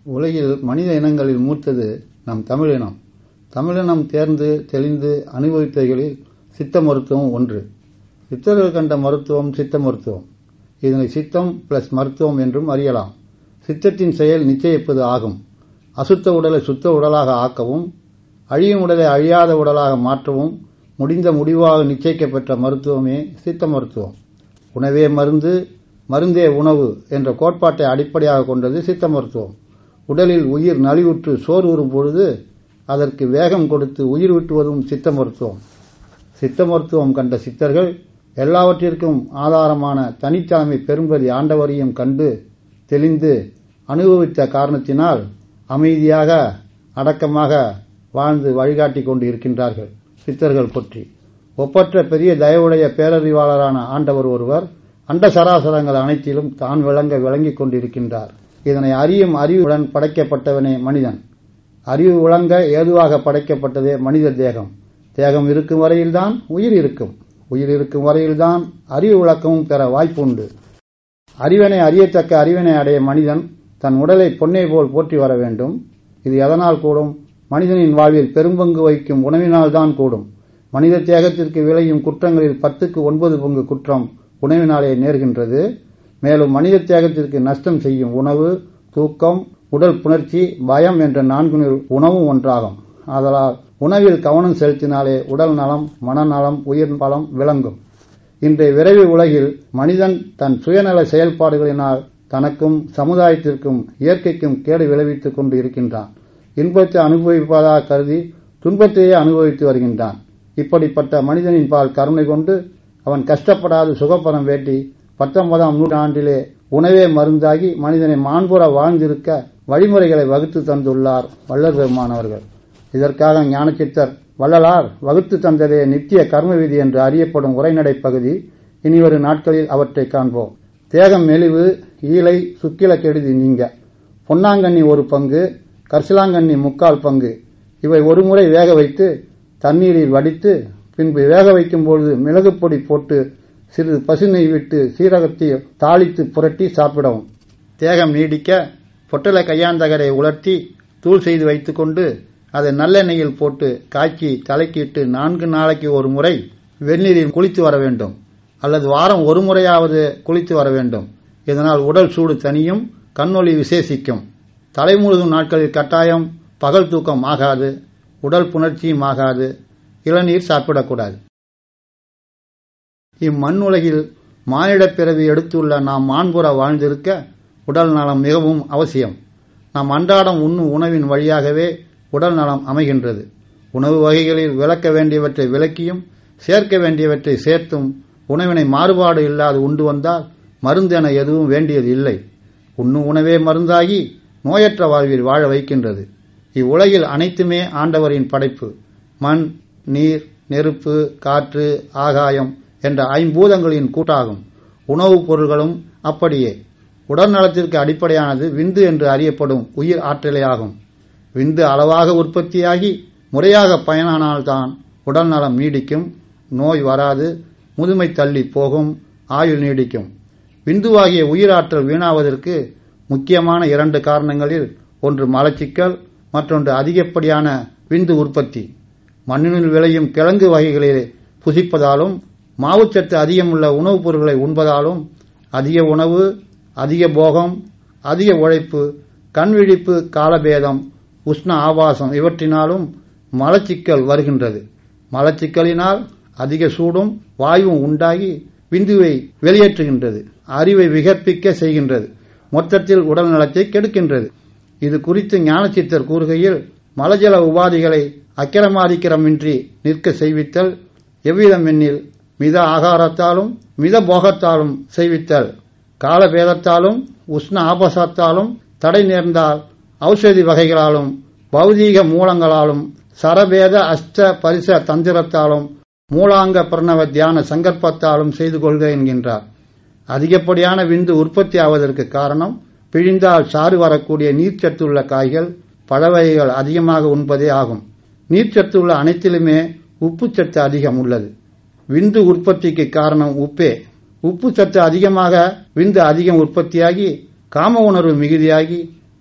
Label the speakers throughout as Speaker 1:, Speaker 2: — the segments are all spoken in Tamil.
Speaker 1: உலகில் மனித இனங்களில் மூத்தது நம் தமிழினம் தமிழினம் தேர்ந்து தெளிந்து அனுபவித்தவைகளில் சித்த மருத்துவம் ஒன்று சித்தர்கள் கண்ட மருத்துவம் சித்த மருத்துவம் இதனை சித்தம் பிளஸ் மருத்துவம் என்றும் அறியலாம் சித்தத்தின் செயல் நிச்சயிப்பது ஆகும் அசுத்த உடலை சுத்த உடலாக ஆக்கவும் அழியும் உடலை அழியாத உடலாக மாற்றவும் முடிந்த முடிவாக நிச்சயிக்கப்பெற்ற மருத்துவமே சித்த மருத்துவம் உணவே மருந்து மருந்தே உணவு என்ற கோட்பாட்டை அடிப்படையாக கொண்டது சித்த மருத்துவம் உடலில் உயிர் நலிவுற்று சோறு உறும் பொழுது அதற்கு வேகம் கொடுத்து உயிர் விட்டுவதும் சித்த மருத்துவம் சித்த மருத்துவம் கண்ட சித்தர்கள் எல்லாவற்றிற்கும் ஆதாரமான தனித்தலைமை பெரும்பதி ஆண்டவரையும் கண்டு தெளிந்து அனுபவித்த காரணத்தினால் அமைதியாக அடக்கமாக வாழ்ந்து வழிகாட்டிக் கொண்டு இருக்கின்றார்கள் சித்தர்கள் பற்றி ஒப்பற்ற பெரிய தயவுடைய பேரறிவாளரான ஆண்டவர் ஒருவர் அண்ட சராசரங்கள் அனைத்திலும் தான் விளங்க விளங்கிக் கொண்டிருக்கின்றார் இதனை அறியும் அறிவுடன் படைக்கப்பட்டவனே மனிதன் அறிவு விளங்க ஏதுவாக படைக்கப்பட்டதே மனித தேகம் தேகம் இருக்கும் வரையில்தான் உயிர் இருக்கும் உயிர் இருக்கும் வரையில்தான் அறிவு விளக்கமும் பெற வாய்ப்புண்டு அறிவனை அறியத்தக்க அறிவினை அடைய மனிதன் தன் உடலை பொன்னை போல் போற்றி வர வேண்டும் இது எதனால் கூடும் மனிதனின் வாழ்வில் பெரும்பங்கு வகிக்கும் உணவினால்தான் கூடும் மனித தேகத்திற்கு விளையும் குற்றங்களில் பத்துக்கு ஒன்பது பங்கு குற்றம் உணவினாலே நேர்கின்றது மேலும் மனித தேகத்திற்கு நஷ்டம் செய்யும் உணவு தூக்கம் உடல் புணர்ச்சி பயம் என்ற நான்கு உணவும் ஒன்றாகும் ஆதலால் உணவில் கவனம் செலுத்தினாலே உடல் நலம் மனநலம் உயிர் பலம் விளங்கும் இன்றைய விரைவு உலகில் மனிதன் தன் சுயநல செயல்பாடுகளினால் தனக்கும் சமுதாயத்திற்கும் இயற்கைக்கும் கேடு விளைவித்துக் கொண்டு இருக்கின்றான் இன்பத்தை அனுபவிப்பதாக கருதி துன்பத்தையே அனுபவித்து வருகின்றான் இப்படிப்பட்ட மனிதனின் பால் கருணை கொண்டு அவன் கஷ்டப்படாது சுகப்பரம் வேட்டி பத்தொன்பதாம் நூற்றாண்டிலே உணவே மருந்தாகி மனிதனை மாண்புற வாழ்ந்திருக்க வழிமுறைகளை வகுத்து தந்துள்ளார் வள்ளல் பெருமானவர்கள் இதற்காக ஞானச்சித்தர் வள்ளலார் வகுத்து தந்ததே நித்திய கர்ம விதி என்று அறியப்படும் உரைநடை பகுதி இனிவரு நாட்களில் அவற்றை காண்போம் தேகம் மெலிவு ஈலை சுக்கில கெடுதி நீங்க பொன்னாங்கண்ணி ஒரு பங்கு கர்சிலாங்கண்ணி முக்கால் பங்கு இவை ஒருமுறை வேக வைத்து தண்ணீரில் வடித்து பின்பு வேக வைக்கும் பொழுது மிளகு பொடி போட்டு சிறிது பசுனை விட்டு சீரகத்தை தாளித்து புரட்டி சாப்பிடவும் தேகம் நீடிக்க பொட்டலை கையாந்தகரை உலர்த்தி தூள் செய்து வைத்துக்கொண்டு அதை நல்லெண்ணெயில் போட்டு காய்ச்சி தலைக்கிட்டு நான்கு நாளைக்கு ஒரு முறை வெந்நீரில் குளித்து வர வேண்டும் அல்லது வாரம் ஒரு முறையாவது குளித்து வர வேண்டும் இதனால் உடல் சூடு தனியும் கண்ணொளி விசேஷிக்கும் தலை முழுதும் நாட்களில் கட்டாயம் பகல் தூக்கம் ஆகாது உடல் புணர்ச்சியும் ஆகாது இளநீர் சாப்பிடக்கூடாது இம்மண் உலகில் மானிடப் பிறவி எடுத்துள்ள நாம் மாண்புற வாழ்ந்திருக்க உடல் நலம் மிகவும் அவசியம் நாம் அன்றாடம் உண்ணும் உணவின் வழியாகவே உடல் நலம் அமைகின்றது உணவு வகைகளில் விளக்க வேண்டியவற்றை விளக்கியும் சேர்க்க வேண்டியவற்றை சேர்த்தும் உணவினை மாறுபாடு இல்லாது உண்டு வந்தால் மருந்து என எதுவும் வேண்டியது இல்லை உண்ணும் உணவே மருந்தாகி நோயற்ற வாழ்வில் வாழ வைக்கின்றது இவ்வுலகில் அனைத்துமே ஆண்டவரின் படைப்பு மண் நீர் நெருப்பு காற்று ஆகாயம் என்ற ஐம்பூதங்களின் கூட்டாகும் உணவுப் பொருள்களும் அப்படியே உடல் நலத்திற்கு அடிப்படையானது விந்து என்று அறியப்படும் உயிர் ஆற்றலே ஆகும் விந்து அளவாக உற்பத்தியாகி முறையாக பயனானால்தான் உடல் நலம் நீடிக்கும் நோய் வராது முதுமை தள்ளி போகும் ஆயுள் நீடிக்கும் விந்துவாகிய உயிராற்றல் வீணாவதற்கு முக்கியமான இரண்டு காரணங்களில் ஒன்று மலச்சிக்கல் மற்றொன்று அதிகப்படியான விந்து உற்பத்தி மண்ணினில் விளையும் கிழங்கு வகைகளிலே புசிப்பதாலும் மாவுச்சத்து அதிகமுள்ள உணவுப் பொருட்களை உண்பதாலும் அதிக உணவு அதிக போகம் அதிக உழைப்பு கண் விழிப்பு காலபேதம் உஷ்ண ஆபாசம் இவற்றினாலும் மலச்சிக்கல் வருகின்றது மலச்சிக்கலினால் அதிக சூடும் வாயுவும் உண்டாகி விந்துவை வெளியேற்றுகின்றது அறிவை விகற்பிக்க செய்கின்றது மொத்தத்தில் உடல் நலத்தை கெடுக்கின்றது இது குறித்து ஞானச்சித்தர் கூறுகையில் மலஜல உபாதிகளை அக்கிரமாதிக்கிரமின்றி நிற்க செய்வித்தல் எவ்விதம் எண்ணில் மித ஆகாரத்தாலும் மித போகத்தாலும் செய்வித்தல் காலபேதத்தாலும் உஷ்ண ஆபாசத்தாலும் தடை நேர்ந்தால் ஔஷதி வகைகளாலும் பௌதீக மூலங்களாலும் சரபேத அஷ்ட பரிச தந்திரத்தாலும் மூலாங்க பிரணவ தியான சங்கற்பத்தாலும் செய்து கொள்க என்கின்றார் அதிகப்படியான விந்து உற்பத்தி ஆவதற்கு காரணம் பிழிந்தால் சாறு வரக்கூடிய நீர்ச்சத்துள்ள காய்கள் பழவகைகள் அதிகமாக உண்பதே ஆகும் நீர்ச்சத்துள்ள அனைத்திலுமே உப்பு சத்து அதிகம் உள்ளது விந்து உற்பத்திக்கு காரணம் உப்பே உப்பு சத்து அதிகமாக விந்து அதிகம் உற்பத்தியாகி காம உணர்வு மிகுதியாகி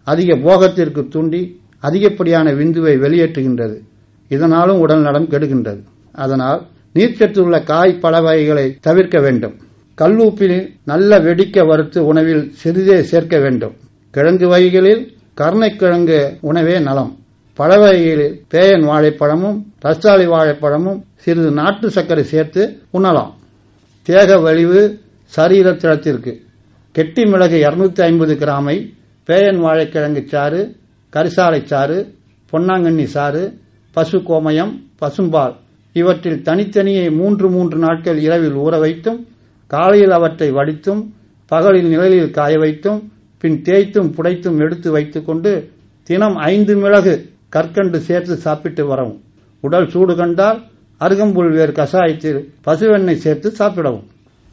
Speaker 1: அதிக போகத்திற்கு தூண்டி அதிகப்படியான விந்துவை வெளியேற்றுகின்றது இதனாலும் உடல் நலம் கெடுகின்றது அதனால் நீர்ச்சத்து உள்ள காய் பழ வகைகளை தவிர்க்க வேண்டும் கல்லூப்பில் நல்ல வெடிக்க வறுத்து உணவில் சிறிதே சேர்க்க வேண்டும் கிழங்கு வகைகளில் கருணைக்கிழங்கு உணவே நலம் பழ வகைகளில் பேயன் வாழைப்பழமும் ரஸ்தாளி வாழைப்பழமும் சிறிது நாட்டு சர்க்கரை சேர்த்து உண்ணலாம் தேக வலிவு சரீர திறத்திற்கு கெட்டி மிளகு இருநூத்தி ஐம்பது கிராமை பேயன் வாழைக்கிழங்கு சாறு கரிசாலை சாறு பொன்னாங்கண்ணி சாறு பசு கோமயம் பசும்பால் இவற்றில் தனித்தனியே மூன்று மூன்று நாட்கள் இரவில் ஊற வைத்தும் காலையில் அவற்றை வடித்தும் பகலில் நிழலில் காய வைத்தும் பின் தேய்த்தும் புடைத்தும் எடுத்து வைத்துக்கொண்டு தினம் ஐந்து மிளகு கற்கண்டு சேர்த்து சாப்பிட்டு வரவும் உடல் சூடு கண்டால் அருகம்புல் வேர் கஷாயத்தில் பசுவெண்ணெய் சேர்த்து சாப்பிடவும்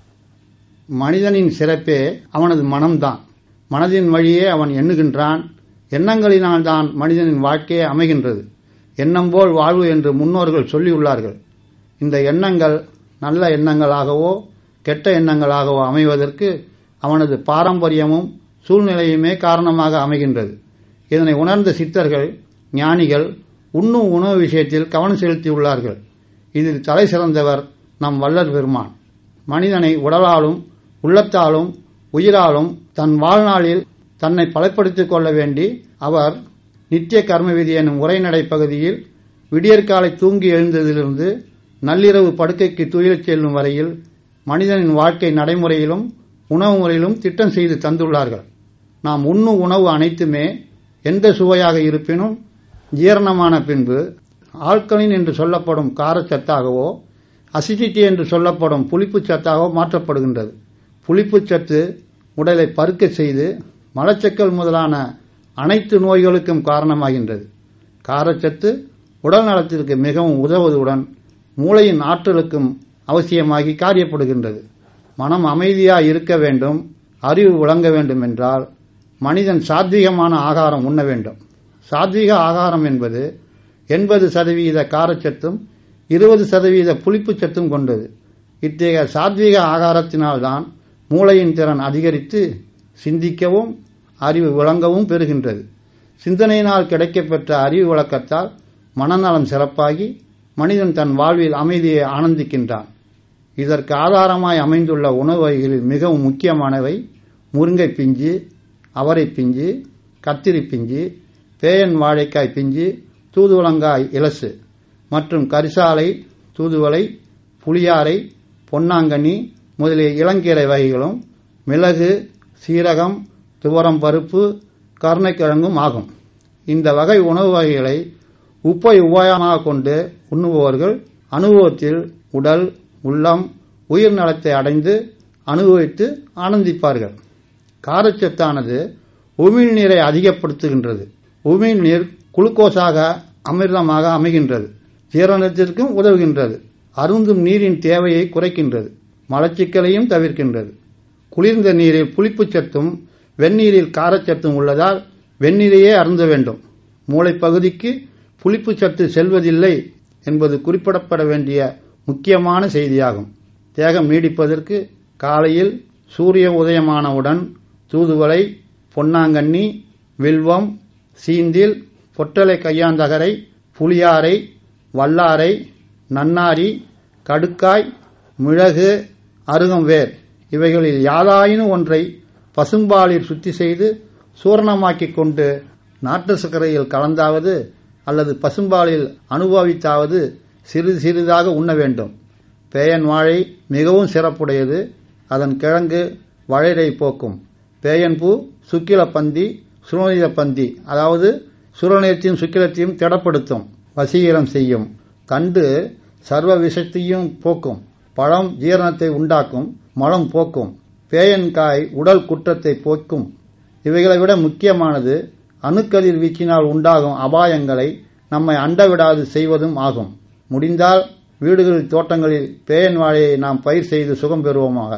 Speaker 1: மனிதனின் சிறப்பே அவனது மனம்தான் மனதின் வழியே அவன் எண்ணுகின்றான் எண்ணங்களினால்தான் மனிதனின் வாழ்க்கையே அமைகின்றது எண்ணம் போல் வாழ்வு என்று முன்னோர்கள் சொல்லியுள்ளார்கள் இந்த எண்ணங்கள் நல்ல எண்ணங்களாகவோ கெட்ட எண்ணங்களாகவோ அமைவதற்கு அவனது பாரம்பரியமும் சூழ்நிலையுமே காரணமாக அமைகின்றது இதனை உணர்ந்த சித்தர்கள் ஞானிகள் உண்ணும் உணவு விஷயத்தில் கவனம் செலுத்தியுள்ளார்கள் இதில் தலை சிறந்தவர் நம் வள்ளல் பெருமான் மனிதனை உடலாலும் உள்ளத்தாலும் உயிராலும் தன் வாழ்நாளில் தன்னை பலப்படுத்திக் கொள்ள வேண்டி அவர் நித்திய கர்ம விதி எனும் உரைநடை பகுதியில் விடியற்காலை தூங்கி எழுந்ததிலிருந்து நள்ளிரவு படுக்கைக்கு துயிலச் செல்லும் வரையில் மனிதனின் வாழ்க்கை நடைமுறையிலும் உணவு முறையிலும் திட்டம் செய்து தந்துள்ளார்கள் நாம் உண்ணும் உணவு அனைத்துமே எந்த சுவையாக இருப்பினும் ஜீரணமான பின்பு ஆல்கலின் என்று சொல்லப்படும் காரச்சத்தாகவோ அசிடிட்டி என்று சொல்லப்படும் புளிப்புச் சத்தாகவோ மாற்றப்படுகின்றது புளிப்புச் சத்து உடலை பருக்க செய்து மலச்சக்கல் முதலான அனைத்து நோய்களுக்கும் காரணமாகின்றது காரச்சத்து உடல் நலத்திற்கு மிகவும் உதவுவதுடன் மூளையின் ஆற்றலுக்கும் அவசியமாகி காரியப்படுகின்றது மனம் அமைதியாய் இருக்க வேண்டும் அறிவு விளங்க வேண்டும் என்றால் மனிதன் சாத்வீகமான ஆகாரம் உண்ண வேண்டும் சாத்வீக ஆகாரம் என்பது எண்பது சதவீத காரச்சத்தும் இருபது சதவீத புளிப்புச் சத்தும் கொண்டது இத்தகைய சாத்வீக ஆகாரத்தினால்தான் மூளையின் திறன் அதிகரித்து சிந்திக்கவும் அறிவு விளங்கவும் பெறுகின்றது சிந்தனையினால் கிடைக்கப்பெற்ற அறிவு விளக்கத்தால் மனநலம் சிறப்பாகி மனிதன் தன் வாழ்வில் அமைதியை ஆனந்திக்கின்றான் இதற்கு ஆதாரமாய் அமைந்துள்ள உணவு வகைகளில் மிகவும் முக்கியமானவை முருங்கை பிஞ்சு அவரை பிஞ்சு கத்திரி பிஞ்சு பேயன் வாழைக்காய் பிஞ்சு தூதுவளங்காய் இலசு மற்றும் கரிசாலை தூதுவளை புளியாரை பொன்னாங்கண்ணி முதலிய இளங்கீரை வகைகளும் மிளகு சீரகம் துவரம் பருப்பு கருணைக்கிழங்கும் ஆகும் இந்த வகை உணவு வகைகளை உப்பை உபாயமாக கொண்டு உண்ணுபவர்கள் அனுபவத்தில் உடல் உள்ளம் உயிர் நலத்தை அடைந்து அனுபவித்து ஆனந்திப்பார்கள் காரச்சத்தானது உமிழ்நீரை அதிகப்படுத்துகின்றது உமிழ்நீர் குளுக்கோஸாக அமிர்தமாக அமைகின்றது ஜீரணத்திற்கும் உதவுகின்றது அருந்தும் நீரின் தேவையை குறைக்கின்றது மலச்சிக்கலையும் தவிர்க்கின்றது குளிர்ந்த நீரில் புளிப்புச் சத்தும் வெந்நீரில் காரச்சத்தும் உள்ளதால் வெந்நீரையே அருந்த வேண்டும் மூளைப்பகுதிக்கு புளிப்புச் சத்து செல்வதில்லை என்பது குறிப்பிடப்பட வேண்டிய முக்கியமான செய்தியாகும் தேகம் நீடிப்பதற்கு காலையில் சூரிய உதயமானவுடன் தூதுவளை பொன்னாங்கண்ணி வில்வம் சீந்தில் பொட்டலை கையாந்தகரை புளியாரை வல்லாரை நன்னாரி கடுக்காய் மிளகு அருகம்வேர் இவைகளில் யாதாயினும் ஒன்றை பசும்பாலில் சுத்தி செய்து சூரணமாக்கிக் கொண்டு நாட்டு சர்க்கரையில் கலந்தாவது அல்லது பசும்பாலில் அனுபவித்தாவது சிறிது சிறிதாக உண்ண வேண்டும் பேயன் வாழை மிகவும் சிறப்புடையது அதன் கிழங்கு வளைரை போக்கும் பேயன்பூ சுக்கில பந்தி சுரோனித பந்தி அதாவது சுரநீரத்தையும் சுக்கிலத்தையும் திடப்படுத்தும் வசீகரம் செய்யும் கண்டு சர்வ விஷத்தையும் போக்கும் பழம் ஜீரணத்தை உண்டாக்கும் மலம் போக்கும் பேயன்காய் உடல் குற்றத்தை போக்கும் இவைகளை விட முக்கியமானது அணுக்கதிர் வீச்சினால் உண்டாகும் அபாயங்களை நம்மை அண்டவிடாது செய்வதும் ஆகும் முடிந்தால் வீடுகளில் தோட்டங்களில் பேயன் வாழையை நாம் பயிர் செய்து சுகம் பெறுவோமாக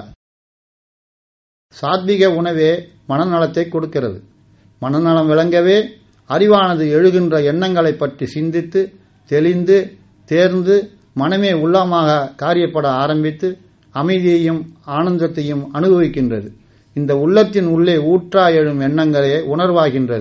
Speaker 1: சாத்விக உணவே மனநலத்தை கொடுக்கிறது மனநலம் விளங்கவே அறிவானது எழுகின்ற எண்ணங்களை பற்றி சிந்தித்து தெளிந்து தேர்ந்து மனமே உள்ளமாக காரியப்பட ஆரம்பித்து அமைதியையும் ஆனந்தத்தையும் அனுபவிக்கின்றது இந்த உள்ளத்தின் உள்ளே ஊற்றா எழும் எண்ணங்களே உணர்வாகின்றது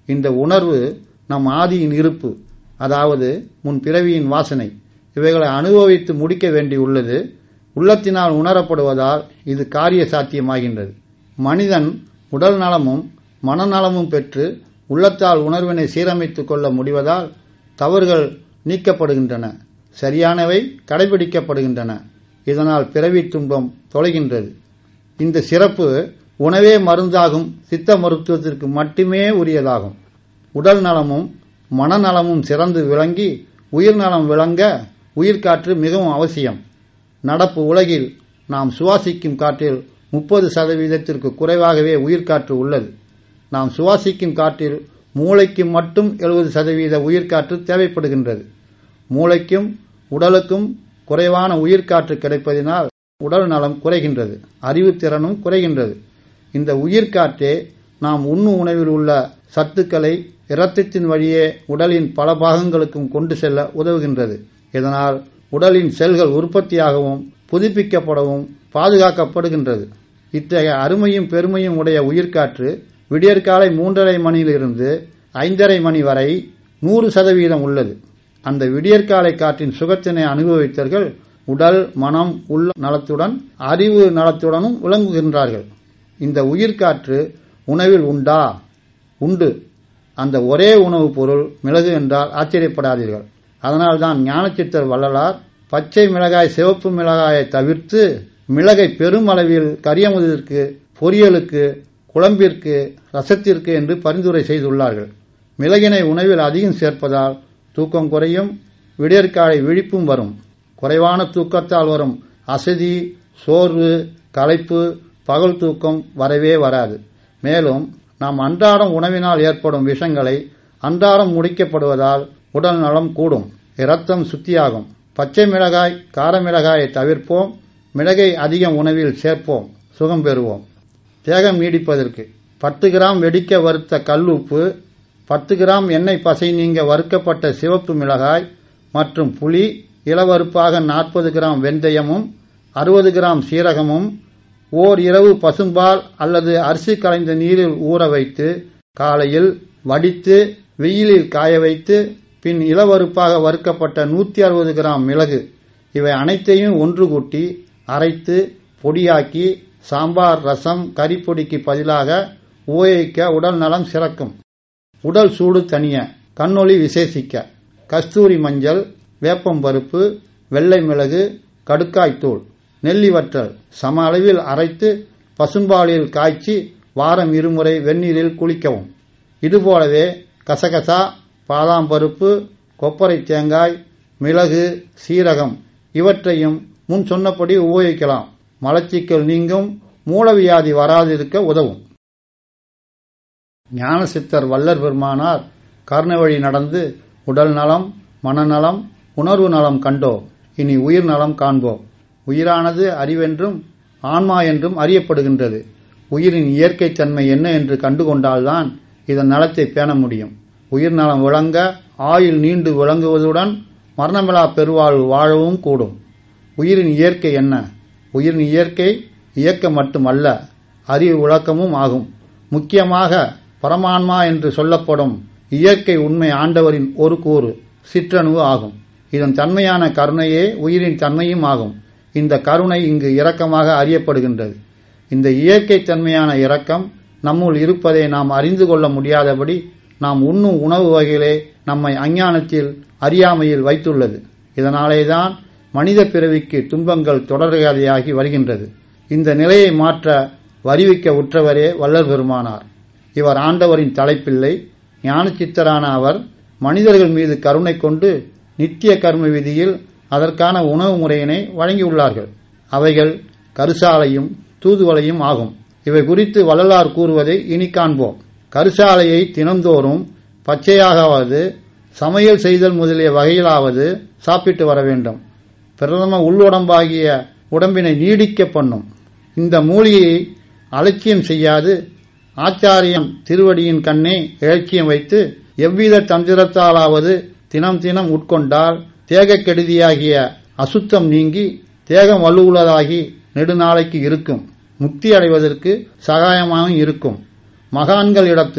Speaker 1: இந்த உணர்வு நம் ஆதியின் இருப்பு அதாவது முன் பிறவியின் வாசனை இவைகளை அனுபவித்து முடிக்க வேண்டியுள்ளது உள்ளத்தினால் உணரப்படுவதால் இது காரிய சாத்தியமாகின்றது மனிதன் உடல் நலமும் மனநலமும் பெற்று உள்ளத்தால் உணர்வினை சீரமைத்துக் கொள்ள முடிவதால் தவறுகள் நீக்கப்படுகின்றன சரியானவை கடைபிடிக்கப்படுகின்றன இதனால் பிறவி துன்பம் தொலைகின்றது இந்த சிறப்பு உணவே மருந்தாகும் சித்த மருத்துவத்திற்கு மட்டுமே உரியதாகும் உடல் நலமும் மனநலமும் சிறந்து விளங்கி உயிர் நலம் விளங்க உயிர்காற்று மிகவும் அவசியம் நடப்பு உலகில் நாம் சுவாசிக்கும் காற்றில் முப்பது சதவீதத்திற்கு குறைவாகவே உயிர்காற்று உள்ளது நாம் சுவாசிக்கும் காற்றில் மூளைக்கு மட்டும் எழுபது சதவீத உயிர்காற்று தேவைப்படுகின்றது மூளைக்கும் உடலுக்கும் குறைவான உயிர்காற்று கிடைப்பதினால் உடல் நலம் குறைகின்றது அறிவுத்திறனும் குறைகின்றது இந்த உயிர்காற்றே நாம் உண்ணும் உணவில் உள்ள சத்துக்களை இரத்தத்தின் வழியே உடலின் பல பாகங்களுக்கும் கொண்டு செல்ல உதவுகின்றது இதனால் உடலின் செல்கள் உற்பத்தியாகவும் புதுப்பிக்கப்படவும் பாதுகாக்கப்படுகின்றது இத்தகைய அருமையும் பெருமையும் உடைய உயிர்காற்று விடியற்காலை மூன்றரை மணியிலிருந்து ஐந்தரை மணி வரை நூறு சதவீதம் உள்ளது அந்த விடியற்காலை காற்றின் சுகத்தினை அனுபவித்தவர்கள் உடல் மனம் உள்ள நலத்துடன் அறிவு நலத்துடனும் விளங்குகின்றார்கள் இந்த உயிர்காற்று உணவில் உண்டா உண்டு அந்த ஒரே உணவுப் பொருள் மிளகு என்றால் ஆச்சரியப்படாதீர்கள் அதனால்தான் ஞானச்சித்தர் வள்ளலார் பச்சை மிளகாய் சிவப்பு மிளகாயை தவிர்த்து மிளகை பெரும் அளவில் கரியமுதத்திற்கு பொரியலுக்கு குழம்பிற்கு ரசத்திற்கு என்று பரிந்துரை செய்துள்ளார்கள் மிளகினை உணவில் அதிகம் சேர்ப்பதால் தூக்கம் குறையும் விடியற்காலை விழிப்பும் வரும் குறைவான தூக்கத்தால் வரும் அசதி சோர்வு களைப்பு பகல் தூக்கம் வரவே வராது மேலும் நாம் அன்றாடம் உணவினால் ஏற்படும் விஷங்களை அன்றாடம் முடிக்கப்படுவதால் உடல் நலம் கூடும் இரத்தம் சுத்தியாகும் பச்சை மிளகாய் கார மிளகாயை தவிர்ப்போம் மிளகை அதிகம் உணவில் சேர்ப்போம் சுகம் பெறுவோம் தேகம் நீடிப்பதற்கு பத்து கிராம் வெடிக்க வறுத்த கல்லுப்பு பத்து கிராம் எண்ணெய் பசை நீங்க வறுக்கப்பட்ட சிவப்பு மிளகாய் மற்றும் புளி இளவறுப்பாக நாற்பது கிராம் வெந்தயமும் அறுபது கிராம் சீரகமும் ஓர் இரவு பசும்பால் அல்லது அரிசி கலைந்த நீரில் ஊற வைத்து காலையில் வடித்து வெயிலில் காய வைத்து பின் இளவறுப்பாக வறுக்கப்பட்ட நூற்றி அறுபது கிராம் மிளகு இவை அனைத்தையும் ஒன்று கூட்டி அரைத்து பொடியாக்கி சாம்பார் ரசம் கறிப்பொடிக்கு பதிலாக உபயோகிக்க உடல் நலம் சிறக்கும் உடல் சூடு தணிய கண்ணொளி விசேஷிக்க கஸ்தூரி மஞ்சள் வேப்பம் பருப்பு வெள்ளை மிளகு கடுக்காய்த்தூள் நெல்லி வற்றல் சம அளவில் அரைத்து பசும்பாலில் காய்ச்சி வாரம் இருமுறை வெந்நீரில் குளிக்கவும் இதுபோலவே கசகசா பாதாம் பருப்பு கொப்பரை தேங்காய் மிளகு சீரகம் இவற்றையும் முன் சொன்னபடி உபயோகிக்கலாம் மலச்சிக்கல் நீங்கும் மூலவியாதி வராதிருக்க உதவும் ஞானசித்தர் வல்லர் பெருமானார் கர்ணவழி நடந்து உடல் நலம் மனநலம் உணர்வு நலம் கண்டோம் இனி உயிர் நலம் காண்போம் உயிரானது அறிவென்றும் ஆன்மா என்றும் அறியப்படுகின்றது உயிரின் இயற்கை தன்மை என்ன என்று கண்டுகொண்டால்தான் இதன் நலத்தை பேண முடியும் உயிர் நலம் விளங்க ஆயுள் நீண்டு விளங்குவதுடன் மரணமிலா பெருவாழ்வு வாழவும் கூடும் உயிரின் இயற்கை என்ன உயிரின் இயற்கை இயக்கம் மட்டுமல்ல அறிவு விளக்கமும் ஆகும் முக்கியமாக பரமான்மா என்று சொல்லப்படும் இயற்கை உண்மை ஆண்டவரின் ஒரு கூறு சிற்றணுவு ஆகும் இதன் தன்மையான கருணையே உயிரின் தன்மையும் ஆகும் இந்த கருணை இங்கு இரக்கமாக அறியப்படுகின்றது இந்த இயற்கை தன்மையான இரக்கம் நம்முள் இருப்பதை நாம் அறிந்து கொள்ள முடியாதபடி நாம் உண்ணும் உணவு வகைகளே நம்மை அஞ்ஞானத்தில் அறியாமையில் வைத்துள்ளது இதனாலேதான் மனித பிறவிக்கு துன்பங்கள் தொடர்கதையாகி வருகின்றது இந்த நிலையை மாற்ற வரிவிக்க உற்றவரே வள்ளல் பெருமானார் இவர் ஆண்டவரின் தலைப்பிள்ளை ஞானச்சித்தரான அவர் மனிதர்கள் மீது கருணை கொண்டு நித்திய கர்ம விதியில் அதற்கான உணவு முறையினை வழங்கியுள்ளார்கள் அவைகள் கருசாலையும் தூதுவலையும் ஆகும் இவை குறித்து வள்ளலார் கூறுவதை இனி காண்போம் கருசாலையை தினந்தோறும் பச்சையாகவது சமையல் செய்தல் முதலிய வகையிலாவது சாப்பிட்டு வர வேண்டும் பிரதம உள்ளுடம்பாகிய உடம்பினை நீடிக்க பண்ணும் இந்த மூலிகையை அலட்சியம் செய்யாது ஆச்சாரியம் திருவடியின் கண்ணே இலட்சியம் வைத்து எவ்வித தந்திரத்தாலாவது தினம் தினம் உட்கொண்டால் தேக கெடுதியாகிய அசுத்தம் நீங்கி தேகம் வலுவுள்ளதாகி நெடுநாளைக்கு இருக்கும் முக்தி அடைவதற்கு சகாயமாக இருக்கும் மகான்கள் இடத்து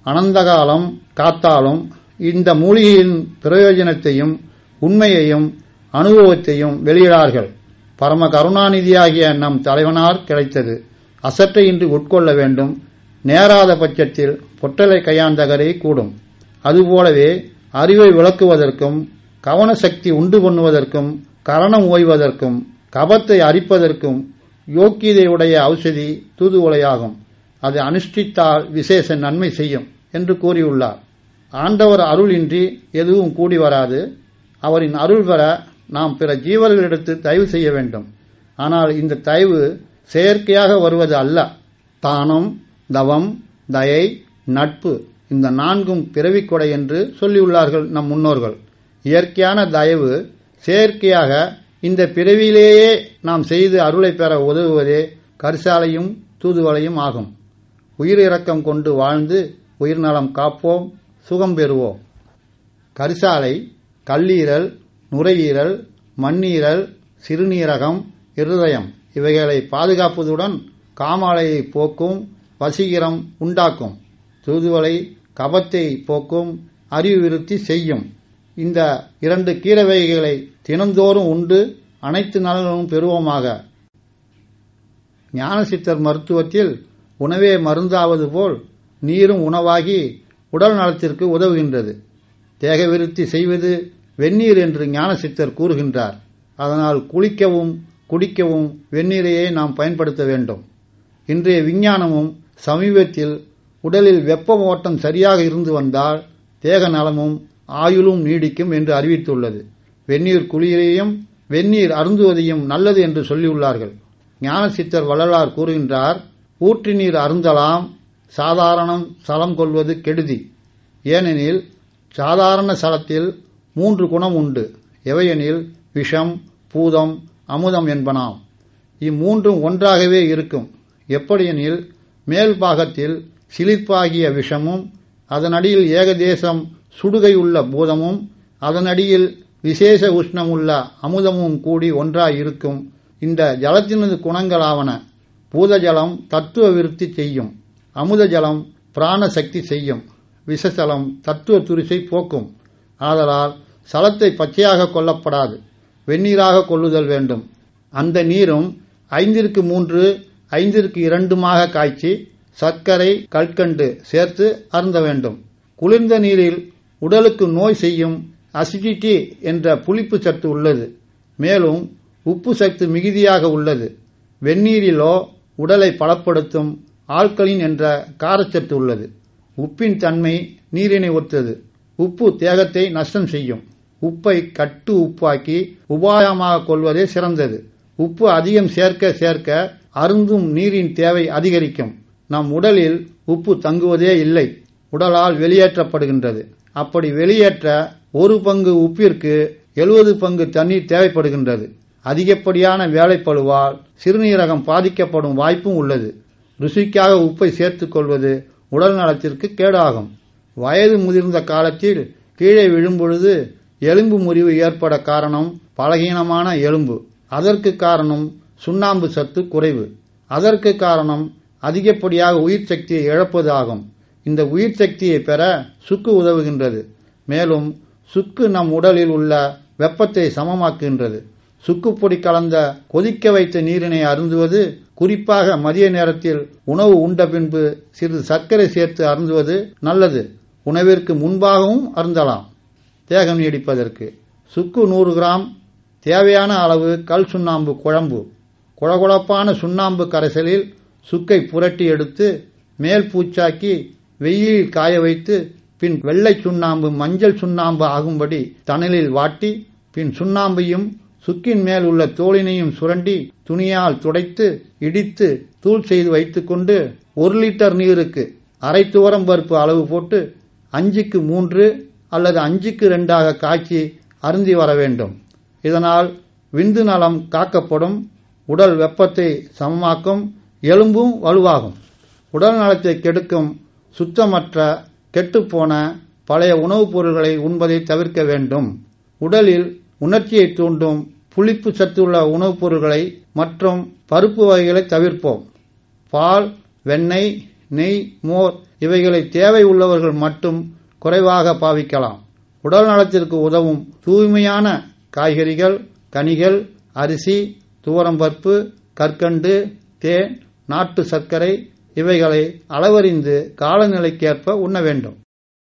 Speaker 1: அனந்தகாலம் காத்தாலும் இந்த மூலிகையின் பிரயோஜனத்தையும் உண்மையையும் அனுபவத்தையும் வெளியிடார்கள் பரம கருணாநிதியாகிய நம் தலைவனார் கிடைத்தது அசற்றை இன்று உட்கொள்ள வேண்டும் நேராத பட்சத்தில் பொட்டலை கையாந்தகரை கூடும் அதுபோலவே அறிவை விளக்குவதற்கும் கவனசக்தி உண்டு பண்ணுவதற்கும் கரணம் ஓய்வதற்கும் கபத்தை அரிப்பதற்கும் யோக்கியதையுடைய ஔஷதி தூதுவளையாகும் அது அனுஷ்டித்தால் விசேஷ நன்மை செய்யும் என்று கூறியுள்ளார் ஆண்டவர் அருள் இன்றி எதுவும் கூடி வராது அவரின் அருள் பெற நாம் பிற ஜீவர்களிடத்து தயவு செய்ய வேண்டும் ஆனால் இந்த தயவு செயற்கையாக வருவது அல்ல தானம் தவம் தயை நட்பு இந்த நான்கும் பிறவிக்கொடை என்று சொல்லியுள்ளார்கள் நம் முன்னோர்கள் இயற்கையான தயவு செயற்கையாக இந்த பிறவியிலேயே நாம் செய்து அருளை பெற உதவுவதே கரிசாலையும் தூதுவளையும் ஆகும் உயிரிறக்கம் கொண்டு வாழ்ந்து உயிர்நலம் காப்போம் சுகம் பெறுவோம் கரிசாலை கல்லீரல் நுரையீரல் மண்ணீரல் சிறுநீரகம் இருதயம் இவைகளை பாதுகாப்பதுடன் காமாலையை போக்கும் வசீகரம் உண்டாக்கும் தூதுவளை கபத்தை போக்கும் அறிவு விருத்தி செய்யும் இந்த இரண்டு கீரை வகைகளை தினந்தோறும் உண்டு அனைத்து நலன்களும் பெறுவோமாக ஞானசித்தர் மருத்துவத்தில் உணவே மருந்தாவது போல் நீரும் உணவாகி உடல் நலத்திற்கு உதவுகின்றது தேக விருத்தி செய்வது வெந்நீர் என்று ஞானசித்தர் கூறுகின்றார் அதனால் குளிக்கவும் குடிக்கவும் வெந்நீரையே நாம் பயன்படுத்த வேண்டும் இன்றைய விஞ்ஞானமும் சமீபத்தில் உடலில் வெப்ப ஓட்டம் சரியாக இருந்து வந்தால் தேக நலமும் ஆயுளும் நீடிக்கும் என்று அறிவித்துள்ளது வெந்நீர் குளிரையும் வெந்நீர் அருந்துவதையும் நல்லது என்று சொல்லியுள்ளார்கள் ஞானசித்தர் வள்ளலார் கூறுகின்றார் ஊற்றி நீர் அருந்தலாம் சாதாரணம் சலம் கொள்வது கெடுதி ஏனெனில் சாதாரண சலத்தில் மூன்று குணம் உண்டு எவையெனில் விஷம் பூதம் அமுதம் என்பனாம் இம்மூன்றும் ஒன்றாகவே இருக்கும் எப்படியெனில் மேல் பாகத்தில் சிலிர்ப்பாகிய விஷமும் அதனடியில் ஏகதேசம் சுடுகையுள்ள பூதமும் அதனடியில் விசேஷ உஷ்ணமுள்ள அமுதமும் கூடி ஒன்றாய் இருக்கும் இந்த ஜலத்தினது குணங்களாவன பூதஜலம் தத்துவ விருத்தி செய்யும் அமுத ஜலம் பிராண சக்தி செய்யும் விஷசலம் தத்துவ துரிசை போக்கும் ஆதலால் சலத்தை பச்சையாக கொல்லப்படாது வெந்நீராக கொள்ளுதல் வேண்டும் அந்த நீரும் ஐந்திற்கு மூன்று ஐந்திற்கு இரண்டுமாக காய்ச்சி சர்க்கரை கற்கண்டு சேர்த்து அருந்த வேண்டும் குளிர்ந்த நீரில் உடலுக்கு நோய் செய்யும் அசிடிட்டி என்ற புளிப்பு சத்து உள்ளது மேலும் உப்பு சத்து மிகுதியாக உள்ளது வெந்நீரிலோ உடலை பலப்படுத்தும் ஆல்கலின் என்ற காரச்சத்து உள்ளது உப்பின் தன்மை நீரினை ஒத்தது உப்பு தேகத்தை நஷ்டம் செய்யும் உப்பை கட்டு உப்பாக்கி உபாயமாக கொள்வதே சிறந்தது உப்பு அதிகம் சேர்க்க சேர்க்க அருந்தும் நீரின் தேவை அதிகரிக்கும் நம் உடலில் உப்பு தங்குவதே இல்லை உடலால் வெளியேற்றப்படுகின்றது அப்படி வெளியேற்ற ஒரு பங்கு உப்பிற்கு எழுபது பங்கு தண்ணீர் தேவைப்படுகின்றது அதிகப்படியான வேலைப்பழுவால் சிறுநீரகம் பாதிக்கப்படும் வாய்ப்பும் உள்ளது ருசிக்காக உப்பை சேர்த்துக் கொள்வது உடல் நலத்திற்கு கேடாகும் வயது முதிர்ந்த காலத்தில் கீழே விழும்பொழுது எலும்பு முறிவு ஏற்பட காரணம் பலகீனமான எலும்பு அதற்கு காரணம் சுண்ணாம்பு சத்து குறைவு அதற்கு காரணம் அதிகப்படியாக உயிர் சக்தியை இழப்பது ஆகும் இந்த உயிர் சக்தியை பெற சுக்கு உதவுகின்றது மேலும் சுக்கு நம் உடலில் உள்ள வெப்பத்தை சமமாக்குகின்றது சுக்குப்பொடி கலந்த கொதிக்க வைத்த நீரினை அருந்துவது குறிப்பாக மதிய நேரத்தில் உணவு உண்ட பின்பு சிறிது சர்க்கரை சேர்த்து அருந்துவது நல்லது உணவிற்கு முன்பாகவும் அருந்தலாம் தேகம் நீடிப்பதற்கு சுக்கு நூறு கிராம் தேவையான அளவு கல் சுண்ணாம்பு குழம்பு குழகுழப்பான சுண்ணாம்பு கரைசலில் சுக்கை புரட்டி எடுத்து மேல் பூச்சாக்கி வெயிலில் காய வைத்து பின் வெள்ளை சுண்ணாம்பு மஞ்சள் சுண்ணாம்பு ஆகும்படி தணலில் வாட்டி பின் சுண்ணாம்பையும் சுக்கின் மேல் உள்ள தோலினையும் சுரண்டி துணியால் துடைத்து இடித்து தூள் செய்து வைத்துக்கொண்டு ஒரு லிட்டர் நீருக்கு அரை துவரம் பருப்பு அளவு போட்டு அஞ்சுக்கு மூன்று அல்லது அஞ்சுக்கு ரெண்டாக காய்ச்சி அருந்தி வர வேண்டும் இதனால் விந்து நலம் காக்கப்படும் உடல் வெப்பத்தை சமமாக்கும் எலும்பும் வலுவாகும் உடல் நலத்தை கெடுக்கும் சுத்தமற்ற கெட்டுப்போன பழைய உணவுப் பொருட்களை உண்பதை தவிர்க்க வேண்டும் உடலில் உணர்ச்சியை தூண்டும் புளிப்பு சத்துள்ள உணவுப் பொருட்களை மற்றும் பருப்பு வகைகளை தவிர்ப்போம் பால் வெண்ணெய் நெய் மோர் இவைகளை தேவை உள்ளவர்கள் மட்டும் குறைவாக பாவிக்கலாம் உடல் நலத்திற்கு உதவும் தூய்மையான காய்கறிகள் கனிகள் அரிசி துவரம்பருப்பு கற்கண்டு தேன் நாட்டு சர்க்கரை இவைகளை அளவறிந்து காலநிலைக்கேற்ப உண்ண வேண்டும்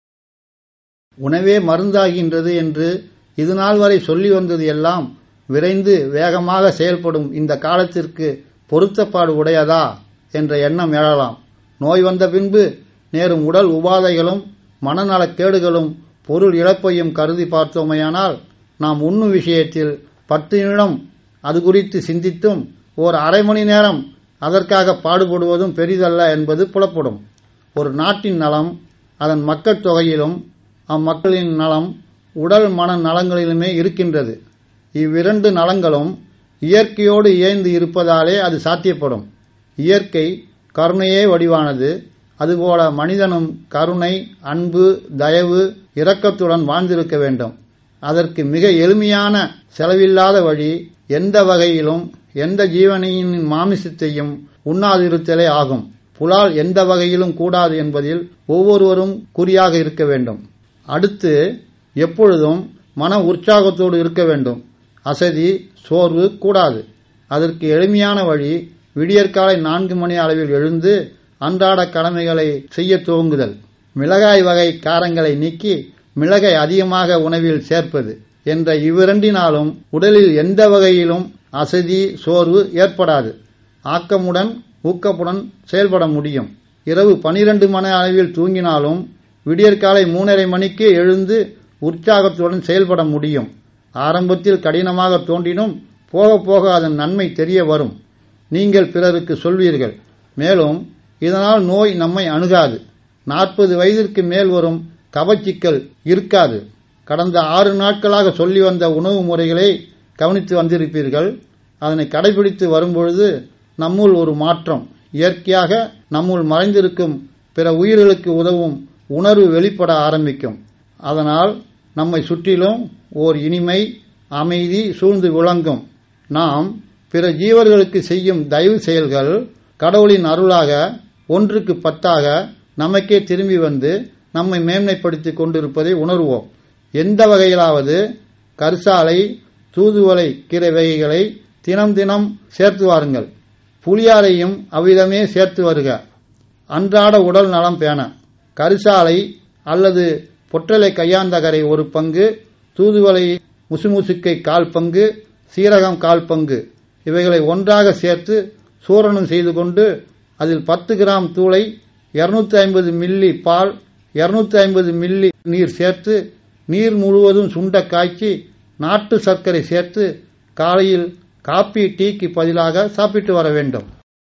Speaker 1: உணவே மருந்தாகின்றது என்று இதுநாள் வரை சொல்லி வந்தது எல்லாம் விரைந்து வேகமாக செயல்படும் இந்த காலத்திற்கு பொருத்தப்பாடு உடையதா என்ற எண்ணம் எழலாம் நோய் வந்த பின்பு நேரும் உடல் உபாதைகளும் மனநலக்கேடுகளும் பொருள் இழப்பையும் கருதி பார்த்தோமையானால் நாம் உண்ணும் விஷயத்தில் பத்து நிமிடம் அது குறித்து சிந்தித்தும் ஓர் அரை மணி நேரம் அதற்காக பாடுபடுவதும் பெரிதல்ல என்பது புலப்படும் ஒரு நாட்டின் நலம் அதன் மக்கள் தொகையிலும் அம்மக்களின் நலம் உடல் மன நலங்களிலுமே இருக்கின்றது இவ்விரண்டு நலங்களும் இயற்கையோடு இயைந்து இருப்பதாலே அது சாத்தியப்படும் இயற்கை கருணையே வடிவானது அதுபோல மனிதனும் கருணை அன்பு தயவு இரக்கத்துடன் வாழ்ந்திருக்க வேண்டும் அதற்கு மிக எளிமையான செலவில்லாத வழி எந்த வகையிலும் எந்த ஜீவனையின் மாமிசத்தையும் உண்ணாதிருத்தலே ஆகும் புலால் எந்த வகையிலும் கூடாது என்பதில் ஒவ்வொருவரும் குறியாக இருக்க வேண்டும் அடுத்து எப்பொழுதும் மன உற்சாகத்தோடு இருக்க வேண்டும் அசதி சோர்வு கூடாது அதற்கு எளிமையான வழி விடியற்காலை நான்கு மணி அளவில் எழுந்து அன்றாட கடமைகளை செய்ய துவங்குதல் மிளகாய் வகை காரங்களை நீக்கி மிளகை அதிகமாக உணவில் சேர்ப்பது என்ற இவ்விரண்டினாலும் உடலில் எந்த வகையிலும் அசதி சோர்வு ஏற்படாது ஆக்கமுடன் ஊக்கப்புடன் செயல்பட முடியும் இரவு பனிரெண்டு மணி அளவில் தூங்கினாலும் விடியற்காலை மூணரை மணிக்கு எழுந்து உற்சாகத்துடன் செயல்பட முடியும் ஆரம்பத்தில் கடினமாக தோன்றினும் போக போக அதன் நன்மை தெரிய வரும் நீங்கள் பிறருக்கு சொல்வீர்கள் மேலும் இதனால் நோய் நம்மை அணுகாது நாற்பது வயதிற்கு மேல் வரும் கவச்சிக்கல் இருக்காது கடந்த ஆறு நாட்களாக சொல்லி வந்த உணவு முறைகளை கவனித்து வந்திருப்பீர்கள் அதனை கடைபிடித்து வரும்பொழுது நம்முள் ஒரு மாற்றம் இயற்கையாக நம்முள் மறைந்திருக்கும் பிற உயிர்களுக்கு உதவும் உணர்வு வெளிப்பட ஆரம்பிக்கும் அதனால் நம்மை சுற்றிலும் ஓர் இனிமை அமைதி சூழ்ந்து விளங்கும் நாம் பிற ஜீவர்களுக்கு செய்யும் தயவு செயல்கள் கடவுளின் அருளாக ஒன்றுக்கு பத்தாக நமக்கே திரும்பி வந்து நம்மை மேன்மைப்படுத்திக் கொண்டிருப்பதை உணர்வோம் எந்த வகையிலாவது கரிசாலை தூதுவளை கீரை வகைகளை தினம் தினம் சேர்த்து வாருங்கள் புளியாரையும் அவ்விதமே சேர்த்து வருக அன்றாட உடல் நலம் பேண கரிசாலை அல்லது பொற்றலை கையாந்தகரை ஒரு பங்கு தூதுவளை முசுமுசுக்கை கால் பங்கு சீரகம் கால் பங்கு இவைகளை ஒன்றாக சேர்த்து சூரணம் செய்து கொண்டு அதில் பத்து கிராம் தூளை இருநூத்தி ஐம்பது மில்லி பால் இருநூத்தி ஐம்பது மில்லி நீர் சேர்த்து நீர் முழுவதும் சுண்ட காய்ச்சி நாட்டு சர்க்கரை சேர்த்து காலையில் காப்பி டீக்கு பதிலாக சாப்பிட்டு வர வேண்டும்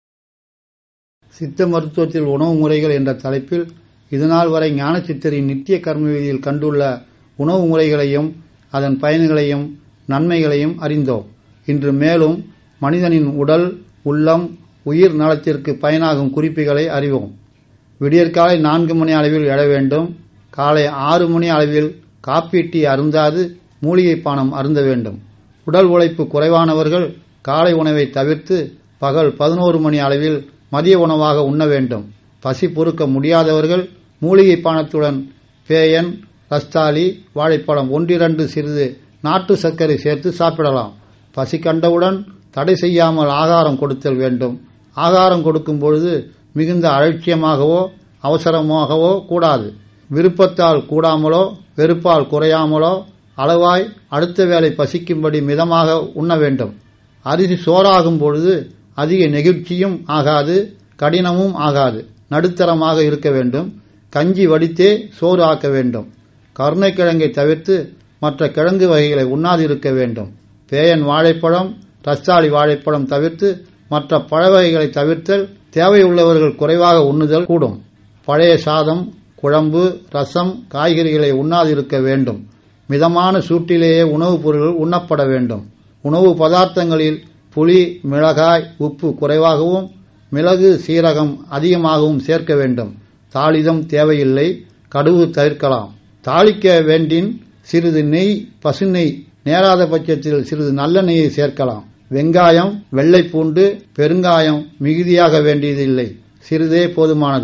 Speaker 1: சித்த மருத்துவத்தில் உணவு முறைகள் என்ற தலைப்பில் இதுநாள் வரை ஞான சித்தரின் நித்திய கர்மவிதியில் கண்டுள்ள உணவு முறைகளையும் அதன் பயன்களையும் நன்மைகளையும் அறிந்தோம் இன்று மேலும் மனிதனின் உடல் உள்ளம் உயிர் நலத்திற்கு பயனாகும் குறிப்புகளை அறிவோம் விடியற்காலை நான்கு மணி அளவில் எழ வேண்டும் காலை ஆறு மணி அளவில் காப்பி டீ அருந்தாது மூலிகை பானம் அருந்த வேண்டும் உடல் உழைப்பு குறைவானவர்கள் காலை உணவை தவிர்த்து பகல் பதினோரு மணி அளவில் மதிய உணவாக உண்ண வேண்டும் பசி பொறுக்க முடியாதவர்கள் மூலிகை பானத்துடன் பேயன் ரஸ்தாலி வாழைப்பழம் ஒன்றிரண்டு சிறிது நாட்டு சர்க்கரை சேர்த்து சாப்பிடலாம் பசி கண்டவுடன் தடை செய்யாமல் ஆகாரம் கொடுத்தல் வேண்டும் ஆகாரம் கொடுக்கும் பொழுது மிகுந்த அலட்சியமாகவோ அவசரமாகவோ கூடாது விருப்பத்தால் கூடாமலோ வெறுப்பால் குறையாமலோ அளவாய் அடுத்த வேளை பசிக்கும்படி மிதமாக உண்ண வேண்டும் அரிசி சோறாகும் பொழுது அதிக நெகிழ்ச்சியும் ஆகாது கடினமும் ஆகாது நடுத்தரமாக இருக்க வேண்டும் கஞ்சி வடித்தே சோறு ஆக்க வேண்டும் கருணைக்கிழங்கை தவிர்த்து மற்ற கிழங்கு வகைகளை உண்ணாதிருக்க வேண்டும் பேயன் வாழைப்பழம் ரஸ்தாளி வாழைப்பழம் தவிர்த்து மற்ற பழ வகைகளை தவிர்த்தல் தேவையுள்ளவர்கள் குறைவாக உண்ணுதல் கூடும் பழைய சாதம் குழம்பு ரசம் காய்கறிகளை உண்ணாதிருக்க வேண்டும் மிதமான சூட்டிலேயே உணவுப் பொருட்கள் உண்ணப்பட வேண்டும் உணவு பதார்த்தங்களில் புளி மிளகாய் உப்பு குறைவாகவும் மிளகு சீரகம் அதிகமாகவும் சேர்க்க வேண்டும் தாளிதம் தேவையில்லை கடுகு தவிர்க்கலாம் தாளிக்க வேண்டின் சிறிது நெய் பசுநெய் நேராத பட்சத்தில் சிறிது நல்ல நெய்யை சேர்க்கலாம் வெங்காயம் வெள்ளை பூண்டு பெருங்காயம் மிகுதியாக வேண்டியதில்லை சிறிதே போதுமானது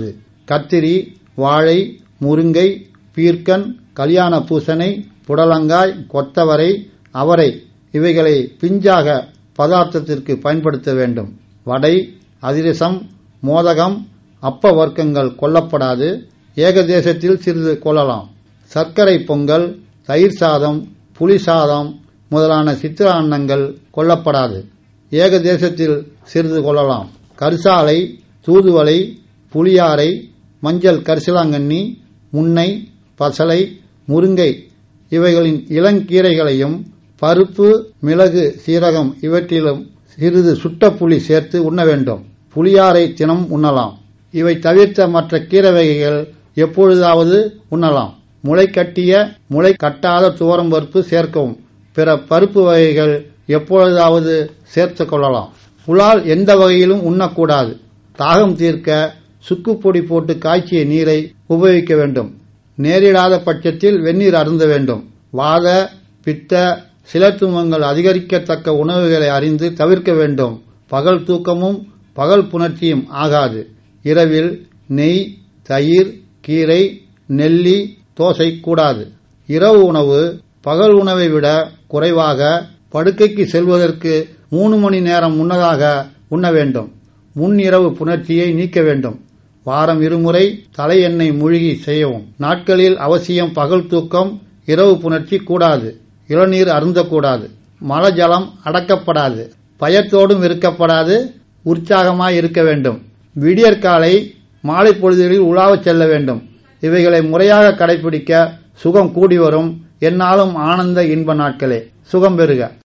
Speaker 1: கத்திரி வாழை முருங்கை பீர்க்கன் கல்யாண பூசணை புடலங்காய் கொத்தவரை அவரை இவைகளை பிஞ்சாக பதார்த்தத்திற்கு பயன்படுத்த வேண்டும் வடை அதிரசம் மோதகம் அப்ப வர்க்கங்கள் கொல்லப்படாது ஏகதேசத்தில் சிறிது கொள்ளலாம் சர்க்கரை பொங்கல் தயிர் சாதம் புளி சாதம் முதலான சித்திர அன்னங்கள் கொல்லப்படாது ஏகதேசத்தில் சிறிது கொள்ளலாம் கரிசாலை தூதுவளை புளியாரை மஞ்சள் கரிசலாங்கண்ணி முன்னை பசலை முருங்கை இவைகளின் இளங்கீரைகளையும் பருப்பு மிளகு சீரகம் இவற்றிலும் சிறிது சுட்ட புளி சேர்த்து உண்ண வேண்டும் புளியாரை தினம் உண்ணலாம் இவை தவிர்த்த மற்ற கீரை வகைகள் எப்பொழுதாவது உண்ணலாம் முளை கட்டிய முளை கட்டாத துவரம் பருப்பு சேர்க்கவும் பிற பருப்பு வகைகள் எப்பொழுதாவது சேர்த்துக் கொள்ளலாம் புலால் எந்த வகையிலும் உண்ணக்கூடாது தாகம் தீர்க்க சுக்குப்பொடி போட்டு காய்ச்சிய நீரை உபயோகிக்க வேண்டும் நேரிடாத பட்சத்தில் வெந்நீர் அருந்த வேண்டும் வாத பித்த சிலத்துவங்கள் அதிகரிக்கத்தக்க உணவுகளை அறிந்து தவிர்க்க வேண்டும் பகல் தூக்கமும் பகல் புணர்ச்சியும் ஆகாது இரவில் நெய் தயிர் கீரை நெல்லி தோசை கூடாது இரவு உணவு பகல் உணவை விட குறைவாக படுக்கைக்கு செல்வதற்கு மூணு மணி நேரம் முன்னதாக உண்ண வேண்டும் முன் இரவு புணர்ச்சியை நீக்க வேண்டும் வாரம் இருமுறை தலை எண்ணெய் மூழ்கி செய்யவும் நாட்களில் அவசியம் பகல் தூக்கம் இரவு புணர்ச்சி கூடாது இளநீர் அருந்தக்கூடாது மலஜலம் அடக்கப்படாது பயத்தோடும் இருக்கப்படாது உற்சாகமாய் இருக்க வேண்டும் விடியற்காலை மாலை பொழுதுகளில் உலாவச் செல்ல வேண்டும் இவைகளை முறையாக கடைபிடிக்க சுகம் கூடி வரும் என்னாலும் ஆனந்த இன்ப நாட்களே சுகம் பெறுக